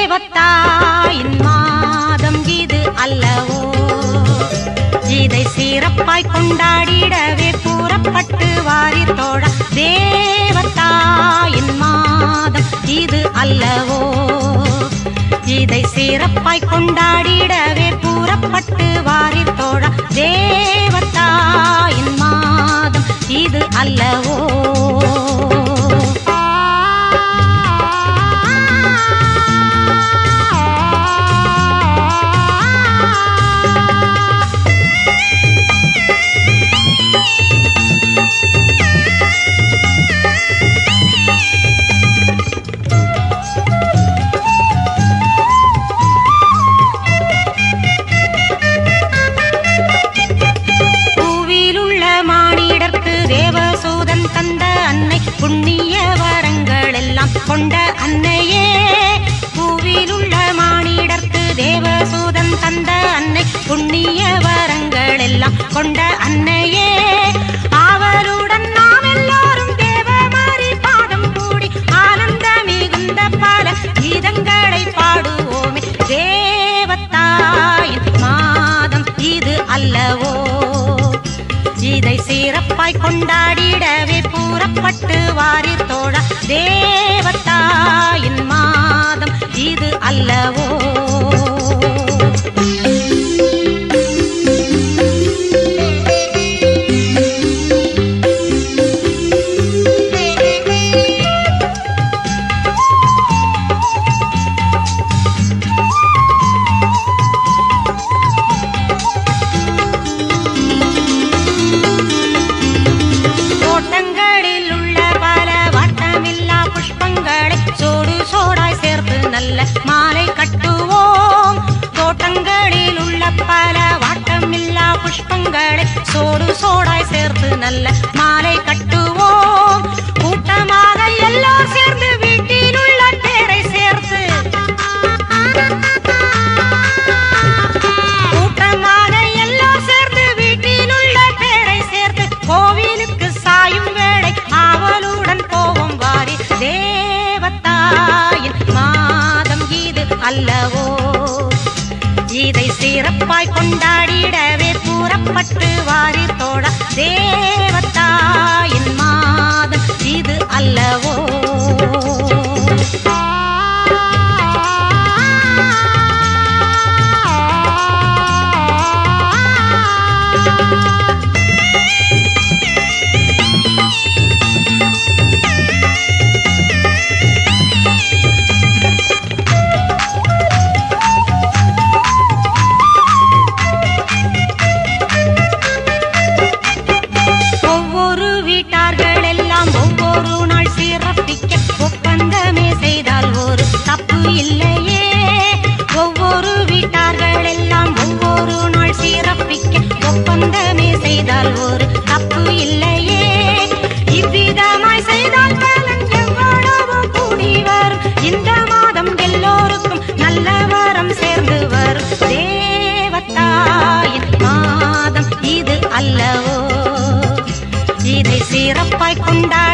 தேவத்தாயின் மாதம் இது அல்லவோ இதை சிறப்பாய் கொண்டாடிடவே கூறப்பட்டு வாரி தோழ தேவத்தாயின் மாதம் இது அல்லவோ இதை சிறப்பாய் கொண்டாடிடவே கூறப்பட்டு வாரி தோழ தேவத்தாயின் மாதம் இது அல்லவோ பூவிலுள்ள மானிடர்க்கு தேவசூதன் தந்த அன்னை புண்ணிய வரங்கள் எல்லாம் கொண்ட அன்னையே பூவிலுள்ள மானிடர்க்கு தேவசூதன் தந்த அன்னை புண்ணிய வரங்கள் எல்லாம் கொண்ட அன்னையே ஆவலுடன் நாம் எல்லோரும் தேவமாரி பாதம் கூடி ஆனந்த மிகுந்த பல கீதங்களை பாடுவோமே தேவத்தாயின் மாதம் இது அல்லவோ இதை சிறப்பாய் கொண்டாடிடவே கூறப்பட்டு வாரிர் தோழ தேவத்தாயின் மாதம் இது அல்லவோ தோட்டங்களில் உள்ள பல வட்டமில்லா புஷ்பங்களை சோடு சோடாய் சேர்த்து நல்ல மாலை கட்டுவோம் தோட்டங்களில் உள்ள பல வட்டமில்லா புஷ்பங்களை சோடு சோடாய் சேர்த்து நல்ல மாலை கட்டுவோம் கூட்டமாக எல்லோர் சேர்ந்து வீட்டில் உள்ள பேரை சேர்த்து கூட்டமாக எல்லாம் சேர்ந்து வீட்டில் உள்ள பேரை சேர்த்து கோவிலுக்கு சாயும் வேளை ஆவலுடன் போவோம் வாரி தேவத்தாயின் மாதம் இது அல்லவோ இதை சிறப்பாய் கொண்டாடிடவே கூறப்பட்டு வாரி தோழ தேவத்தாயின் மாதம் இது அல்லவோ ஒவ்வொரு வீட்டார்கள் எல்லாம் ஒவ்வொரு நாள் சிறப்பிக்க ஒப்பந்தமே செய்தால் ஒரு தப்பு இல்லையே ஒவ்வொரு வீட்டார்கள் எல்லாம் ஒவ்வொரு நாள் சிறப்பிக்க ஒப்பந்தமே செய்தால் ஒரு தப்பு இல்லையே இவ்விதமாய் செய்தால் பலன் எவ்வளவோ கூடி வரும் இந்த மாதம் எல்லோருக்கும் நல்ல வரம் சேர்ந்து வரும் தேவத்தாயின் மாதம் இது அல்லவோ இதை சிறப்பாய் கொண்டாட